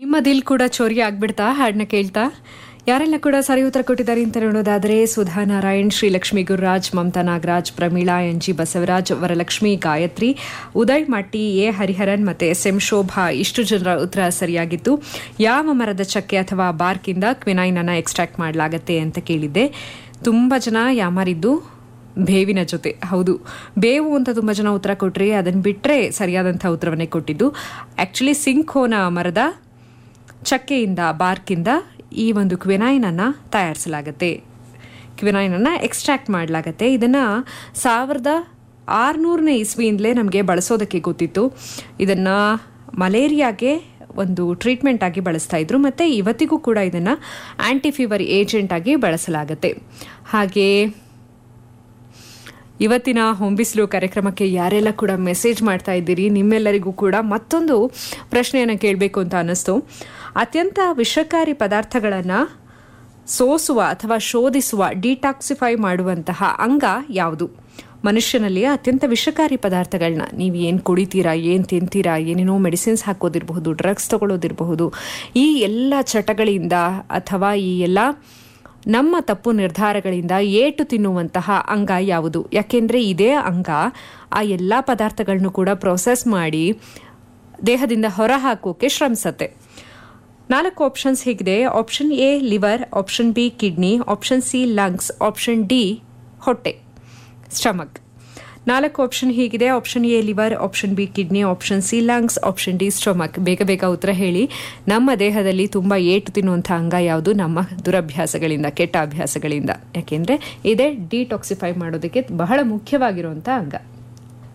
ನಿಮ್ಮ ದಿಲ್ ಕೂಡ ಚೋರಿ ಆಗ್ಬಿಡ್ತಾ ಹಾಡನ್ನ ಕೇಳ್ತಾ ಯಾರೆಲ್ಲ ಕೂಡ ಸರಿ ಉತ್ತರ ಕೊಟ್ಟಿದ್ದಾರೆ ಅಂತ ನೋಡೋದಾದರೆ Sudha Narayan Srilakshmi Gururaj Mamata Nagaraj Pramila N G Basavaraj Varalakshmi Gayatri Uday Matti A Hariharan ಮತ್ತೆ ಎಸ್ ಎಂ ಶೋಭಾ ಇಷ್ಟು ಜನರ ಉತ್ತರ ಸರಿಯಾಗಿತ್ತು ಯಾವ ಮರದ ಚಕ್ಕೆ ಅಥವಾ ಬಾರ್ಕಿಂದ ಕ್ವಿನೈನ್ ಅನ್ನ ಎಕ್ಸ್ಟ್ರಾಕ್ಟ್ ಮಾಡಲಾಗತ್ತೆ ಅಂತ ಕೇಳಿದ್ದೆ ತುಂಬಾ ಜನ ಯಾಮಾರಿದ್ದು ಬೇವಿನ ಜೊತೆ ಹೌದು ಬೇವು ಅಂತ ತುಂಬ ಜನ ಉತ್ತರ ಕೊಟ್ರಿ ಅದನ್ನು ಬಿಟ್ಟರೆ ಸರಿಯಾದಂಥ ಉತ್ತರವನ್ನೇ ಕೊಟ್ಟಿದ್ದು ಆ್ಯಕ್ಚುಲಿ ಸಿಂಖೋನ ಮರದ ಚಕ್ಕೆಯಿಂದ ಬಾರ್ಕಿಂದ ಈ ಒಂದು ಕ್ವಿನೈನನ್ನು ತಯಾರಿಸಲಾಗತ್ತೆ ಕ್ವಿನೈನನ್ನು ಎಕ್ಸ್ಟ್ರಾಕ್ಟ್ ಮಾಡಲಾಗತ್ತೆ ಇದನ್ನು ಸಾವಿರದ ಆರುನೂರನೇ ಇಸ್ವಿಯಿಂದಲೇ ನಮಗೆ ಬಳಸೋದಕ್ಕೆ ಗೊತ್ತಿತ್ತು ಇದನ್ನು ಮಲೇರಿಯಾಗೆ ಒಂದು ಟ್ರೀಟ್ಮೆಂಟ್ ಆಗಿ ಬಳಸ್ತಾ ಇದ್ರು ಮತ್ತು ಇವತ್ತಿಗೂ ಕೂಡ ಇದನ್ನು ಆ್ಯಂಟಿ ಫೀವರ್ ಏಜೆಂಟ್ ಆಗಿ ಬಳಸಲಾಗತ್ತೆ ಹಾಗೆ ಇವತ್ತಿನ ಹೊಂಬಿಸ್ಲು ಕಾರ್ಯಕ್ರಮಕ್ಕೆ ಯಾರೆಲ್ಲ ಕೂಡ ಮೆಸೇಜ್ ಮಾಡ್ತಾ ಇದ್ದೀರಿ ನಿಮ್ಮೆಲ್ಲರಿಗೂ ಕೂಡ ಮತ್ತೊಂದು ಪ್ರಶ್ನೆಯನ್ನು ಕೇಳಬೇಕು ಅಂತ ಅನ್ನಿಸ್ತು ಅತ್ಯಂತ ವಿಷಕಾರಿ ಪದಾರ್ಥಗಳನ್ನು ಸೋಸುವ ಅಥವಾ ಶೋಧಿಸುವ ಡಿಟಾಕ್ಸಿಫೈ ಮಾಡುವಂತಹ ಅಂಗ ಯಾವುದು ಮನುಷ್ಯನಲ್ಲಿ ಅತ್ಯಂತ ವಿಷಕಾರಿ ಪದಾರ್ಥಗಳನ್ನ ನೀವು ಏನು ಕುಡಿತೀರಾ ಏನು ತಿಂತೀರಾ ಏನೇನೋ ಮೆಡಿಸಿನ್ಸ್ ಹಾಕೋದಿರಬಹುದು ಡ್ರಗ್ಸ್ ತಗೊಳ್ಳೋದಿರಬಹುದು ಈ ಎಲ್ಲ ಚಟಗಳಿಂದ ಅಥವಾ ಈ ಎಲ್ಲ ನಮ್ಮ ತಪ್ಪು ನಿರ್ಧಾರಗಳಿಂದ ಏಟು ತಿನ್ನುವಂತಹ ಅಂಗ ಯಾವುದು ಯಾಕೆಂದರೆ ಇದೇ ಅಂಗ ಆ ಎಲ್ಲ ಪದಾರ್ಥಗಳನ್ನು ಕೂಡ ಪ್ರೊಸೆಸ್ ಮಾಡಿ ದೇಹದಿಂದ ಹೊರಹಾಕೋಕೆ ಶ್ರಮಿಸತ್ತೆ ನಾಲ್ಕು ಆಪ್ಷನ್ಸ್ ಹೇಗಿದೆ option A liver option B kidney option C lungs option D ಹೊಟ್ಟೆ ಸ್ಟಮಕ್ ನಾಲ್ಕು ಆಪ್ಷನ್ ಹೀಗಿದೆ option A liver option B kidney option C lungs option D stomach ಬೇಗ ಬೇಗ ಉತ್ತರ ಹೇಳಿ ನಮ್ಮ ದೇಹದಲ್ಲಿ ತುಂಬ ಏಟು ತಿನ್ನುವಂಥ ಅಂಗ ಯಾವುದು ನಮ್ಮ ದುರಭ್ಯಾಸಗಳಿಂದ ಕೆಟ್ಟ ಅಭ್ಯಾಸಗಳಿಂದ ಯಾಕೆಂದರೆ ಇದೇ ಡಿಟಾಕ್ಸಿಫೈ ಮಾಡೋದಕ್ಕೆ ಬಹಳ ಮುಖ್ಯವಾಗಿರುವಂಥ ಅಂಗ